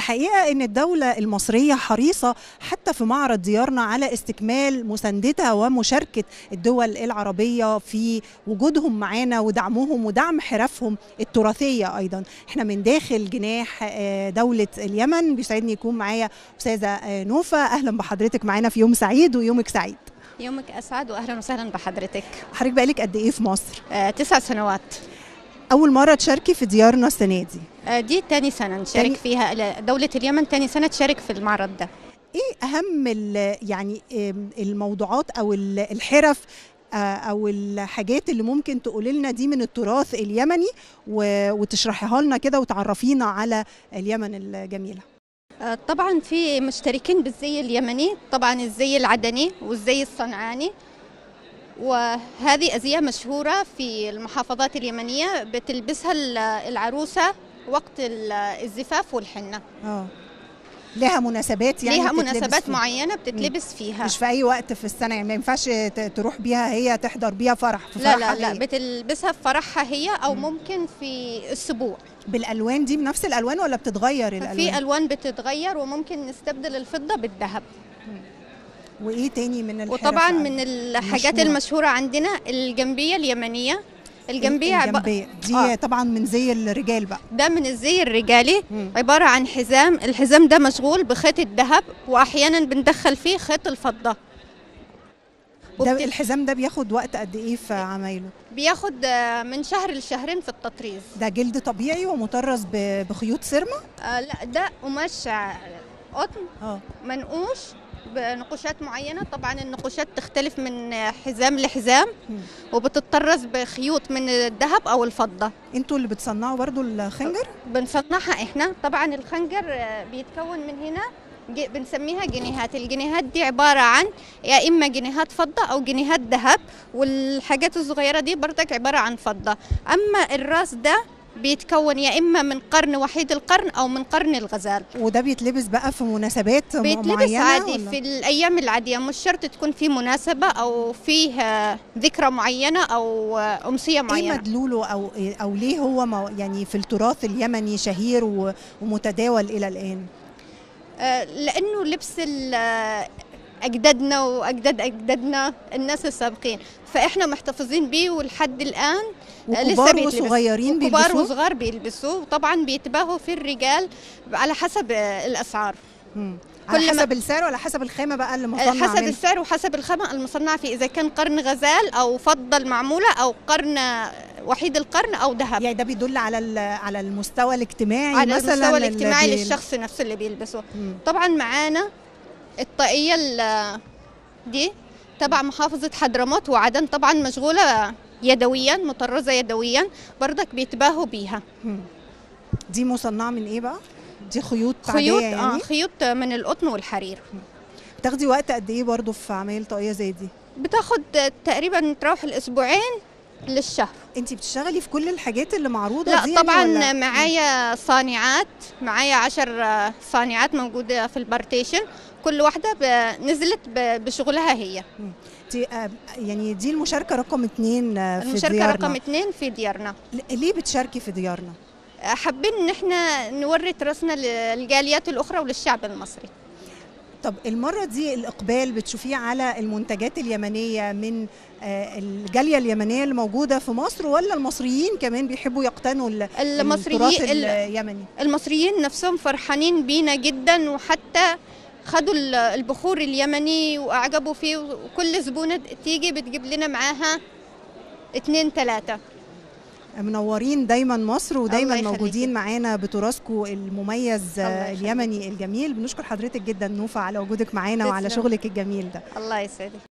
الحقيقة أن الدولة المصرية حريصة حتى في معرض ديارنا على استكمال مساندتها ومشاركة الدول العربية في وجودهم معانا ودعمهم ودعم حرفهم التراثية أيضا احنا من داخل جناح آه، دولة اليمن بيسعدني يكون معايا أستاذة آه، نوفا أهلا بحضرتك معانا في يوم سعيد ويومك سعيد يومك أسعد وأهلا وسهلا بحضرتك حضرتك بقالك قد إيه في مصر؟ آه، تسع سنوات أول مرة تشاركي في ديارنا السنة دي آه، دي تاني سنة نشارك تاني- فيها ل- دولة اليمن تاني سنة تشارك في المعرض ده ايه اهم ال- يعني آم، الموضوعات او ال- الحرف آه، او الحاجات اللي ممكن تقولي لنا دي من التراث اليمني و- وتشرحيها لنا كده وتعرفينا على اليمن الجميله آه، طبعا في مشتركين بالزي اليمني طبعا الزي العدني والزي الصنعاني وهذه أزياء مشهورة في المحافظات اليمنية بتلبسها ال- العروسة وقت ال- الزفاف والحنة اه لها مناسبات يعني ليها بتتلبس مناسبات فيها. معينة بتتلبس فيها مش في اي وقت في السنه يعني ما ينفعش ت- تروح بيها هي تحضر بيها فرح في لا فرحها لا لا هي. بتلبسها في فرحها هي أو ممكن في السبوع بالالوان دي بنفس الالوان ولا بتتغير في الالوان الوان بتتغير وممكن نستبدل الفضه بالذهب وايه تاني من الحرف وطبعا أو من الحاجات المشهورة؟ المشهوره عندنا الجنبيه اليمنيه الجنبيه عب... الجنبيه دي آه. طبعا من زي الرجال بقى ده من الزي الرجالي مم. عباره عن حزام الحزام ده مشغول بخيط الذهب واحيانا بندخل فيه خيط الفضه ده وبت- الحزام ده بياخد وقت قد ايه في عمايله بياخد آه، من شهر لشهرين في التطريز ده جلد طبيعي ومطرز ب- بخيوط سيرما آه لا ده قماش آه، قطن اه منقوش بنقوشات معينة طبعا النقوشات تختلف من حزام لحزام مم. وبتطرز بخيوط من الذهب أو الفضة انتوا اللي بتصنعوا برضو الخنجر بنصنعها إحنا طبعا الخنجر آه، بيتكون من هنا ج- بنسميها جنيهات الجنيهات دي عبارة عن يا إما جنيهات فضة أو جنيهات ذهب والحاجات الصغيرة دي برضك عبارة عن فضة أما الراس ده بيتكون يا إما من قرن وحيد القرن أو من قرن الغزال وده بيتلبس بقى في مناسبات م- بيتلبس معينه عادي ولا؟ في الايام العاديه مش شرط تكون في مناسبه او فيه آه، ذكرى معينه او آه، امسيه ايه معينه مدلوله او إيه- او ليه هو مو- يعني في التراث اليمني شهير و- ومتداول الى الان آه، لانه لبس ال- آه، اجدادنا واجداد اجدادنا الناس السابقين فاحنا محتفظين بيه ولحد الان آه، لسه وكبار بيتلبس. وصغيرين كبار بيلبسوه وصغار بيلبسوه وطبعا بيتباهوا في الرجال على حسب آه، الاسعار مم. على كل ما- حسب السعر ولا حسب الخامه بقى اللي مصنع حسب منها؟ السعر وحسب الخامة المصنعة فيه إذا كان قرن غزال أو فضة المعمولة أو قرن وحيد القرن أو ذهب يعني ده بيدل على ال- على المستوى الاجتماعي على مثلا المستوى اللي الاجتماعي بي- للشخص نفسه اللي بيلبسه مم. طبعا معانا الطاقية ال- دي تبع محافظة حضرموت وعدن طبعا مشغولة يدويا مطرزة يدويا برضك بيتباهوا بيها مم. دي مصنعه من ايه بقى؟ دي خيوط خيوط عادية اه يعني خيوط من القطن والحرير بتاخدي وقت قد ايه برضو في عمايل طاقيه زي دي؟ بتاخد تقريبا تروح الأسبوعين للشهر انت بتشتغلي في كل الحاجات اللي معروضه لا دي طبعا يعني ولا؟ معايا صانعات معايا عشر آه، صانعات موجودة في البارتيشن كل واحدة ب- نزلت ب- بشغلها هي دي آه، يعني دي المشاركه رقم اتنين آه، في المشاركة ديارنا رقم اتنين في ديارنا ل- ليه بتشاركي في ديارنا؟ آه، حابين ان احنا نوري تراثنا للجاليات الاخرى وللشعب المصري طب المرة دي الإقبال بتشوفيه على المنتجات اليمنية من آه، الجالية اليمنية اللي موجودة في مصر ولا المصريين كمان بيحبوا يقتنوا ال- التراث المصريين ال- اليمني؟ المصريين نفسهم فرحانين بينا جدا وحتى خدوا ال- البخور اليمني واعجبوا فيه وكل زبونة تيجي بتجيب لنا معاها اتنين تلاتة منورين دايما مصر ودايما الله يخليكي. موجودين معانا بتراثكم المميز آه، الله يخليكي. اليمني الجميل بنشكر حضرتك جدا نوفا على وجودك معانا وعلى تسلم. شغلك الجميل ده الله يسعدك